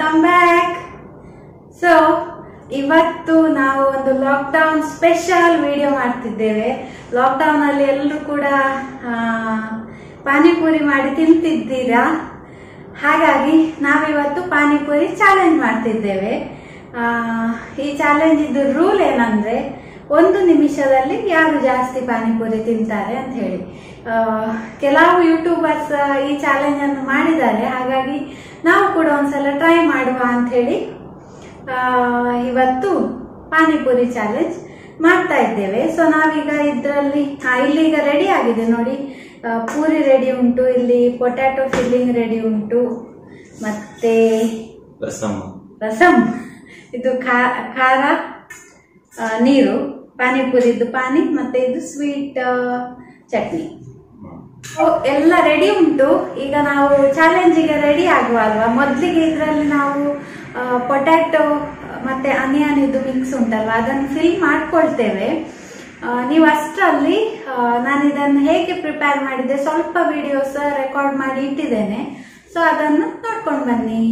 Welcome back so ಇವತ್ತು ನಾವು ಒಂದು ಲಾಕ್ಡೌನ್ ಸ್ಪೆಷಲ್ ವಿಡಿಯೋ ಮಾಡ್ತಿದ್ದೇವೆ ಲಾಕ್ಡೌನ್ ಅಲ್ಲಿ ಎಲ್ಲರೂ ಕೂಡ ಆ, ಪಾನಿಪುರಿ ಮಾಡಿ ತಿಂತಿದ್ದೀರಾ ಹಾಗಾಗಿ ನಾವಿವತ್ತು ಪಾನಿಪುರಿ ಚಾಲೆಂಜ್ ಮಾಡ್ತಿದ್ದೇವೆ ಆ, ಈ ಚಾಲೆಂಜ್ ಇದು ರೂಲ್ ಏನಂದ್ರೆ ಒಂದು ನಿಮಿಷದಲ್ಲಿ ಯಾರು ಜಾಸ್ತಿ ಪಾನಿಪುರಿ ತಿಂತಾರೆ ಅಂತ ಹೇಳಿ ಆ, ಕೆಲವು ಯೂಟ್ಯೂಬರ್ಸ್ ಈ ಚಾಲೆಂಜ್ ಅನ್ನು ಮಾಡಿದ್ದಾರೆ ಹಾಗಾಗಿ ನಾವು ಕೂಡ ಒಂದ್ಸಲ ಟ್ರೈ ಮಾಡುವ ಅಂತ ಹೇಳಿ ಆ, ಇವತ್ತು ಪಾನಿಪುರಿ ಚಾಲೆಂಜ್ ಮಾಡ್ತಾ ಇದ್ದೇವೆ ಸೊ ನಾವೀಗ ಇದರಲ್ಲಿ ಇಲ್ಲಿ ಈಗ ರೆಡಿ ಆಗಿದೆ ನೋಡಿ ಆ, ಪೂರಿ ರೆಡಿ ಉಂಟು ಇಲ್ಲಿ ಪೊಟ್ಯಾಟೊ ಫಿಲ್ಲಿಂಗ್ ರೆಡಿ ಉಂಟು ಮತ್ತೆ ರಸಮ್ ರಸಂ ಇದು ಖಾ- ಖಾರ ಆ, ನೀರು ಪಾನಿಪುರಿದು ಪಾನಿ ಮತ್ತೆ ಇದು ಸ್ವೀಟ್ ಚಟ್ನಿ ಓ, ಎಲ್ಲ ರೆಡಿ ಉಂಟು ಈಗ ನಾವು ಚಾಲೆಂಜಿಗೆ ರೆಡಿ ಆಗುವ ಅಲ್ವಾ ಮೊದಲಿಗೆ ಇದರಲ್ಲಿ ನಾವು ಪೊಟ್ಯಾಟೊ ಮತ್ತೆ ಅನಿಯನ್ ಇದು ಮಿಕ್ಸ್ ಉಂಟಲ್ವಾ ಅದನ್ನು ಫಿಲ್ ಮಾಡ್ಕೊಳ್ತೇವೆ ಆ, ನೀವು ಅಷ್ಟರಲ್ಲಿ ಆ, ನಾನು ಇದನ್ನು ಹೇಗೆ ಪ್ರಿಪೇರ್ ಮಾಡಿದೆ ಸ್ವಲ್ಪ ವಿಡಿಯೋಸ್ ರೆಕಾರ್ಡ್ ಮಾಡಿ ಇಟ್ಟಿದ್ದೇನೆ ಸೊ ಅದನ್ನು ನೋಡ್ಕೊಂಡು ಬನ್ನಿ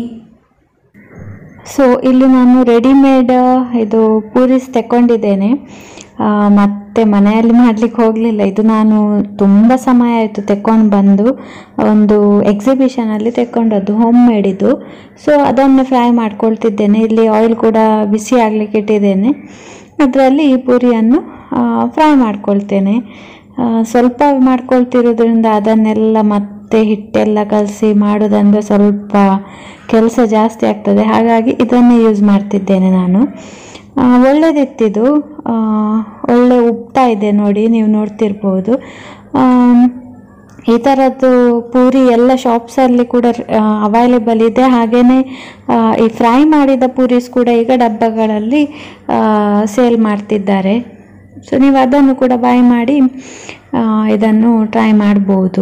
ಸೊ ಇಲ್ಲಿ ನಾನು ರೆಡಿಮೇಡ್ ಇದು ಪೂರೀಸ್ ತಗೊಂಡಿದ್ದೇನೆ ಆ, ಮತ್ತೆ ಮನೆಯಲ್ಲಿ ಮಾಡ್ಲಿಕ್ಕೆ ಹೋಗಲಿಲ್ಲ ಇದು ನಾನು ತುಂಬ ಸಮಯ ಆಯಿತು ತೆಕ್ಕೊಂಡು ಬಂದು ಒಂದು ಎಕ್ಸಿಬಿಷನಲ್ಲಿ ತೆಕ್ಕೊಂಡದ್ದು ಹೋಮ್ ಮೇಡಿದ್ದು ಸೊ ಅದನ್ನು ಫ್ರೈ ಮಾಡ್ಕೊಳ್ತಿದ್ದೇನೆ ಇಲ್ಲಿ ಆಯಿಲ್ ಕೂಡ ಬಿಸಿ ಆಗಲಿಕ್ಕೆ ಇಟ್ಟಿದ್ದೇನೆ ಅದರಲ್ಲಿ ಈ ಪೂರಿಯನ್ನು ಫ್ರೈ ಮಾಡ್ಕೊಳ್ತೇನೆ ಆ, ಸ್ವಲ್ಪ ಮಾಡ್ಕೊಳ್ತಿರೋದ್ರಿಂದ ಅದನ್ನೆಲ್ಲ ಮತ್ತೆ ಹಿಟ್ಟೆಲ್ಲ ಕಲಸಿ ಮಾಡೋದಂದ್ರೆ ಸ್ವಲ್ಪ ಕೆಲಸ ಜಾಸ್ತಿ ಆಗ್ತದೆ ಹಾಗಾಗಿ ಇದನ್ನೇ ಯೂಸ್ ಮಾಡ್ತಿದ್ದೇನೆ ನಾನು ಆ, ಒಳ್ಳೆದಿತ್ತಿದು ಆ, ಒಳ್ಳೆ ಉಪ್ತಾ ಇದೆ ನೋಡಿ ನೀವು ನೋಡ್ತಿರ್ಬೋದು ಆಮ್, ಈ ಥರದ್ದು ಪೂರಿ ಎಲ್ಲ ಶಾಪ್ಸಲ್ಲಿ ಕೂಡ ಅವೈಲೇಬಲ್ ಇದೆ ಹಾಗೆಯೇ ಈ ಫ್ರೈ ಮಾಡಿದ ಪೂರೀಸ್ ಕೂಡ ಈಗ ಡಬ್ಬಗಳಲ್ಲಿ ಸೇಲ್ ಮಾಡ್ತಿದ್ದಾರೆ ಸೊ ನೀವು ಅದನ್ನು ಕೂಡ ಬೈ ಮಾಡಿ ಆ, ಇದನ್ನು ಟ್ರೈ ಮಾಡ್ಬೋದು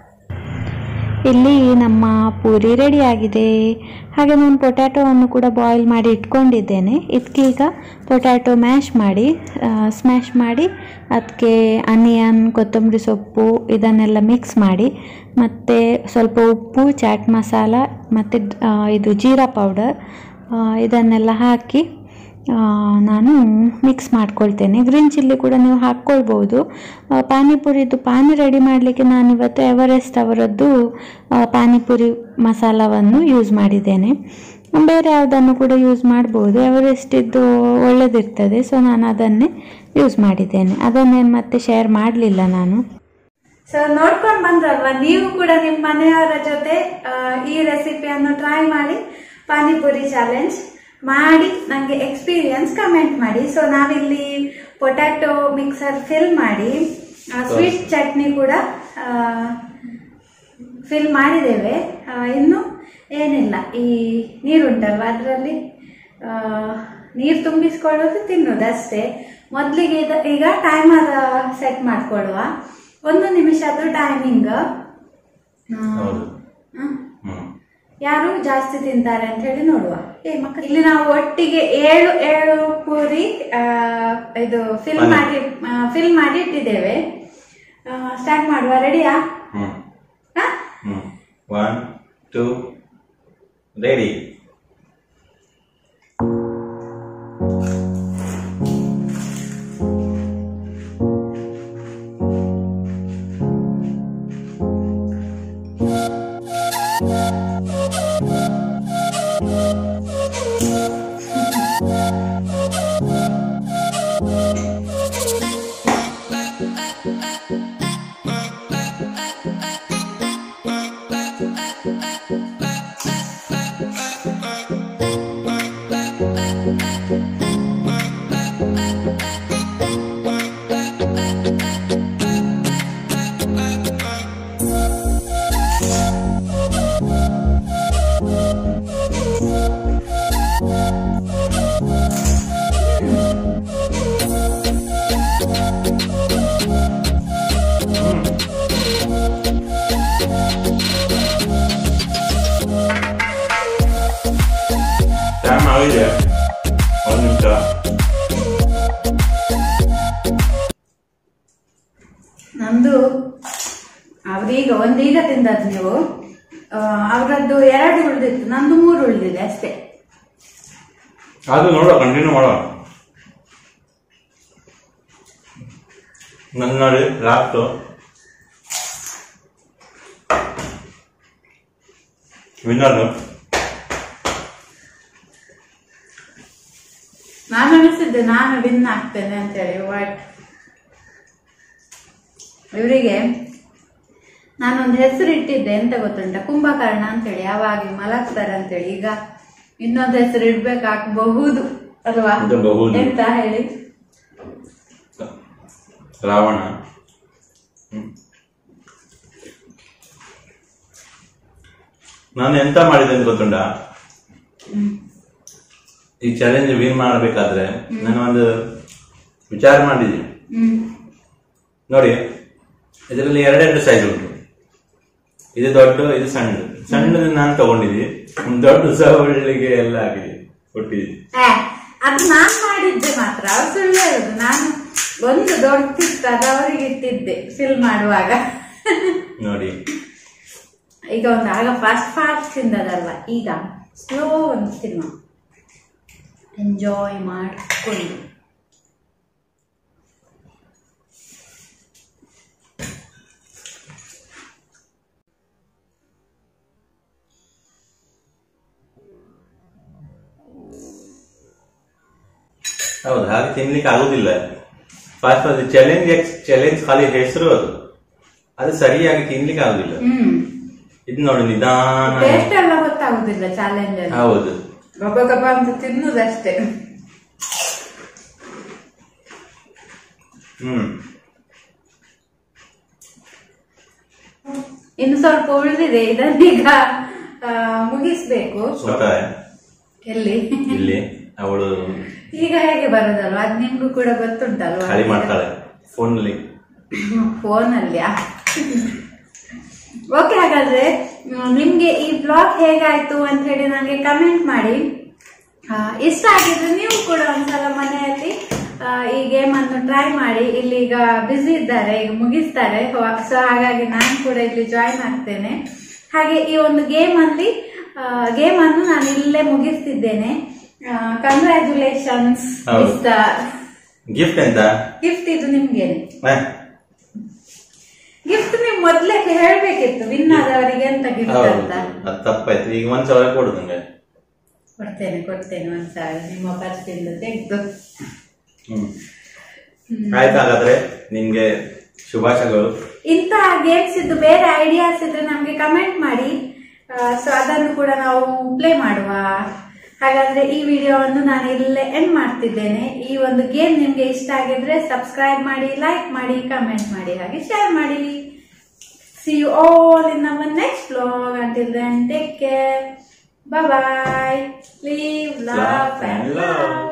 ಇಲ್ಲಿ ನಮ್ಮ ಪೂರಿ ರೆಡಿ ಆಗಿದೆ ಹಾಗೆ ನಾನು ಪೊಟ್ಯಾಟೋವನ್ನು ಕೂಡ ಬಾಯ್ಲ್ ಮಾಡಿ ಇಟ್ಕೊಂಡಿದ್ದೇನೆ ಇದಕ್ಕೀಗ ಪೊಟ್ಯಾಟೊ ಮ್ಯಾಶ್ ಮಾಡಿ ಸ್ಮ್ಯಾಶ್ ಮಾಡಿ ಅದಕ್ಕೆ ಅನಿಯನ್ ಕೊತ್ತಂಬರಿ ಸೊಪ್ಪು ಇದನ್ನೆಲ್ಲ ಮಿಕ್ಸ್ ಮಾಡಿ ಮತ್ತು ಸ್ವಲ್ಪ ಉಪ್ಪು ಚಾಟ್ ಮಸಾಲ ಮತ್ತು ಇದು ಜೀರಾ ಪೌಡರ್ ಇದನ್ನೆಲ್ಲ ಹಾಕಿ ಆ, ನಾನು ಮಿಕ್ಸ್ ಮಾಡ್ಕೊಳ್ತೇನೆ ಗ್ರೀನ್ ಚಿಲ್ಲಿ ಕೂಡ ನೀವು ಹಾಕ್ಕೊಳ್ಬೋದು ಆ, ಪಾನಿಪುರಿದು ಪಾನಿ ರೆಡಿ ಮಾಡಲಿಕ್ಕೆ ನಾನು ಇವತ್ತು ಎವರೆಸ್ಟ್ ಅವರದ್ದು ಆ, ಪಾನಿಪುರಿ ಮಸಾಲವನ್ನು ಯೂಸ್ ಮಾಡಿದ್ದೇನೆ ಬೇರೆ ಯಾವುದನ್ನು ಕೂಡ ಯೂಸ್ ಮಾಡ್ಬೋದು ಎವರೆಸ್ಟ್ ಇದ್ದು ಒಳ್ಳೆದಿರ್ತದೆ ಸೊ ನಾನು ಅದನ್ನೇ ಯೂಸ್ ಮಾಡಿದ್ದೇನೆ ಅದನ್ನೇನು ಮತ್ತೆ ಶೇರ್ ಮಾಡಲಿಲ್ಲ ನಾನು ಸೊ ನೋಡ್ಕೊಂಡು ಬಂದ್ರಲ್ವಾ ನೀವು ಕೂಡ ನಿಮ್ಮ ಮನೆಯವರ ಜೊತೆ ಆ, ಈ ರೆಸಿಪಿಯನ್ನು ಟ್ರೈ ಮಾಡಿ ಪಾನಿಪುರಿ ಚಾಲೆಂಜ್ ಮಾಡಿ ನನಗೆ ಎಕ್ಸ್ಪೀರಿಯನ್ಸ್ ಕಮೆಂಟ್ ಮಾಡಿ ಸೊ ನಾವಿಲ್ಲಿ ಪೊಟ್ಯಾಟೊ ಮಿಕ್ಸರ್ ಫಿಲ್ ಮಾಡಿ ಸ್ವೀಟ್ ಚಟ್ನಿ ಕೂಡ ಫಿಲ್ ಮಾಡಿದ್ದೇವೆ ಆ, ಇನ್ನು ಏನಿಲ್ಲ ಈ ನೀರುಂಟಲ್ವಾ ಅದರಲ್ಲಿ ನೀರು ತುಂಬಿಸ್ಕೊಳ್ಳೋದು ತಿನ್ನೋದು ಅಷ್ಟೇ ಮೊದಲಿಗೆ ಇದ- ಈಗ ಟೈಮರ್ ಸೆಟ್ ಮಾಡ್ಕೊಳ್ಳುವ ಒಂದು ನಿಮಿಷದ್ದು ಟೈಮಿಂಗ್ ಹೌದು ಹ್ಮ್ ಯಾರು ಜಾಸ್ತಿ ತಿಂತಾರೆ ಅಂತ ಹೇಳಿ ನೋಡುವ ಏ ಮಕ್ಕಳು ಇಲ್ಲಿ ನಾವು ಒಟ್ಟಿಗೆ ಏಳು ಏಳು ಪೂರಿ ಆ, ಇದು ಫಿಲ್ ಮನೆ. ಮಾಡಿ ಫಿಲ್ ಮಾಡಿ ಇಟ್ಟಿದ್ದೇವೆ ಸ್ಟಾರ್ಟ್ ಮಾಡುವ ರೆಡಿಯಾ hmm hmm one two ready time ಆಗಿದೆ ಒಂದು ನಿಮಿಷ ನಮ್ದು ಅವ್ರೀಗ ಒಂದೀಗ ತಿಂದದ್ದು ನೀವು ಆ, ಅವ್ರದ್ದು ಎರಡು ಉಳ್ದಿತ್ತು ನಂದು ಮೂರು ಉಳ್ದಿದೆ ಅಷ್ಟೇ ಅದು ನೋಡುವ ಕಂಟಿನ್ಯೂ ಮಾಡುವ ನನ್ನ ನೋಡಿ ಲಾಸ್ಟು ವಿನ್ನರ್ ನಾನು ಅನಿಸಿದ್ದೆ ನಾನು ವಿನ್ ಆಗ್ತೇನೆ ಅಂತೇಳಿ ಬಟ್ ಇವರಿಗೆ ನಾನೊಂದು ಹೆಸರು ಇಟ್ಟಿದ್ದೆ ಎಂತ ಗೊತ್ತುಂಟ ಕುಂಭಕರ್ಣ ಅಂತೇಳಿ ಯಾವಾಗ ಮಲಗ್ತಾರೆ ಅಂತೇಳಿ ಈಗ ಇನ್ನೊಂದು ಹೆಸರು ಇಡ್ಬೇಕಾಗಬಹುದು ಅಲ್ವಾ ಇದು ಬಹುದು. ಎಂತ ಹೇಳಿ ರಾವಣ ಹ್ಮ್. ನಾನು ಎಂತ ಮಾಡಿದೆ ಅಂತ ಗೊತ್ತುಂಟ ಹ್ಮ್. ಈ ಚಾಲೆಂಜ್ ವಿನ್ ಮಾಡಬೇಕಾದ್ರೆ ನಾನು ಒಂದು ವಿಚಾರ ಮಾಡಿದ್ದೀನಿ ಹ್ಮ್ ನೋಡಿ ಇದರಲ್ಲಿ ಎರಡೆರಡು ಸೈಜ್ ಉಂಟು ಇದು ದೊಡ್ಡ ಇದು ಸಣ್ಣ ಸಣ್ಣದು ನಾನು ತಗೊಂಡಿದ್ದೆ ದೊಡ್ಡ ಸಹ ಒಳ್ಳೆಗೆ ಎಲ್ಲ ಆಗಿದೆ ಕೊಟ್ಟಿದ್ದೆ ಏ, ಅದು ನಾನ್ ಮಾಡಿದ್ದೆ ಮಾತ್ರ ಅವ್ರು ಸುಳ್ಳು ಹೇಳುದು ನಾನು ಒಂದು ದೊಡ್ಡದಿತ್ತು ಅದು ಅವರಿಗೆ ಇಟ್ಟಿದ್ದೆ ಫಿಲ್ ಮಾಡುವಾಗ ನೋಡಿ ಈಗ ಒಂದು ಆಗ ಫಾಸ್ಟ್ ಫಾಸ್ಟ್ ತಿಂದದಲ್ವ ಈಗ ಸ್ಲೋ ಒಂದು ಸಿನಿಮಾ ಎಂಜಾಯ್ ಮಾಡಿಕೊಂಡು ಹೌದು ಹಾಗೆ ತಿನ್ಲಿಕ್ಕೆ ಆಗುದಿಲ್ಲ ಫಾಸ್ಟ್ ಅದು ಚಾಲೆಂಜ್ ಚಾಲೆಂಜ್ ಖಾಲಿ ಹೆಸರು ಅದು ಅದು ಸರಿಯಾಗಿ ತಿನ್ಲಿಕ್ಕೆ ಆಗುದಿಲ್ಲ ಹ್ಮ್ ಇದು ನೋಡಿ ನಿಧಾನ ಟೇಸ್ಟ್ ಎಲ್ಲ ಗೊತ್ತಾಗುದಿಲ್ಲ ಚಾಲೆಂಜ್ ಅಲ್ಲಿ ಹೌದು ಗಬ್ಬ ಗಬ್ಬ ಅಂತ ತಿನ್ನುದಷ್ಟೇ ಹ್ಮ್ ಇನ್ನು ಸ್ವಲ್ಪ ಉಳಿದಿದೆ ಇದನ್ನೀಗ ಆ, ಮುಗಿಸ್ಬೇಕು ಗೊತ್ತಾ ಎಲ್ಲಿ ಇಲ್ಲಿ ಅವಳು ಈಗ ಹೇಗೆ ಬರೋದಲ್ವಾ ಅದ್ ನಿಮ್ಗೂ ಕೂಡ ಗೊತ್ತುಂಟಲ್ವಾ ಖಾಲಿ ಮಾಡ್ತಾಳೆ ಫೋನಲ್ಲಿ ಫೋನಲ್ಲಿಯಾ ಓಕೆ ಹಾಗಾದ್ರೆ ಮ್, ನಿಮ್ಗೆ ಈ ಬ್ಲಾಗ್ ಹೇಗಾಯ್ತು ಅಂತ ಹೇಳಿ ನನಗೆ ಕಮೆಂಟ್ ಮಾಡಿ ಆ, ಇಷ್ಟ ಆಗಿದ್ರೆ ನೀವು ಕೂಡ ಒಂದ್ಸಲ ಮನೆಯಲ್ಲಿ ಆ, ಈ ಗೇಮ್ ಅನ್ನು ಟ್ರೈ ಮಾಡಿ ಇಲ್ಲಿ ಈಗ ಬ್ಯುಸಿ ಇದ್ದಾರೆ ಈಗ ಮುಗಿಸ್ತಾರೆ ಸೊ ಹಾಗಾಗಿ ನಾನು ಕೂಡ ಇಲ್ಲಿ ಜಾಯಿನ್ ಆಗ್ತೇನೆ ಹಾಗೆ ಈ ಒಂದು ಗೇಮ್ ಅಲ್ಲಿ ಗೇಮ್ ಅನ್ನು ನಾನು ಇಲ್ಲೇ ಮುಗಿಸ್ತಿದ್ದೇನೆ ಕಂಗ್ರ್ಯಾಚುಲೇಷನ್ಸ್ ಹೌದು. ಮಿಸ್ಟರ್ ಗಿಫ್ಟ್ ಎಂತ ಗಿಫ್ಟ್ ಇದು ನಿಮ್ಗೇನೆ ಹ? ಗಿಫ್ಟ್ ನೀವು ಮೊದ್ಲೇ ಹೇಳ್ಬೇಕಿತ್ತು ವಿನ್ ಆದವರಿಗೆ ಎಂತ ಗಿಫ್ಟ್ ಹೌದು ಅಂತ ಅದು ತಪ್ಪಾಯ್ತು ಈಗ ಒಂದ್ ಸಾವಿರ ಕೊಡು ನಂಗೆ ಕೊಡ್ತೇನೆ ಕೊಡ್ತೇನೆ ಒಂದ್ ಸಾವಿರ ನಿಮ್ಮ ಪರ್ಸಿಂದ ತೆಗೆದು ಹ್ಮ್ ಆಯ್ತು ಹಾಗಾದ್ರೆ ನಿಮ್ಗೆ ಶುಭಾಶಯಗಳು ಇಂಥ ಗೇಮ್ಸ್ ಇದ್ದು ಬೇರೆ ಐಡಿಯಾಸ್ ಇದ್ರೆ ನಮ್ಗೆ ಕಮೆಂಟ್ ಮಾಡಿ ಸೊ ಅದನ್ನು ಕೂಡ ನಾವು ಪ್ಲೇ ಮಾಡುವ ಹಾಗಾದ್ರೆ ಈ ವಿಡಿಯೋವನ್ನು ನಾನು ಇಲ್ಲೇ ಎಂಡ್ ಮಾಡ್ತಿದ್ದೇನೆ ಈ ಒಂದು ಗೇಮ್ ನಿಮ್ಗೆ ಇಷ್ಟ ಆಗಿದ್ರೆ ಸಬ್ಸ್ಕ್ರೈಬ್ ಮಾಡಿ ಲೈಕ್ ಮಾಡಿ ಕಮೆಂಟ್ ಮಾಡಿ ಹಾಗೆ ಶೇರ್ ಮಾಡಿ ಸಿ ಯು ಆಲ್ ಇನ್ ನಮ್ಮ next blog until then take care bye bye live love Love and and love. Love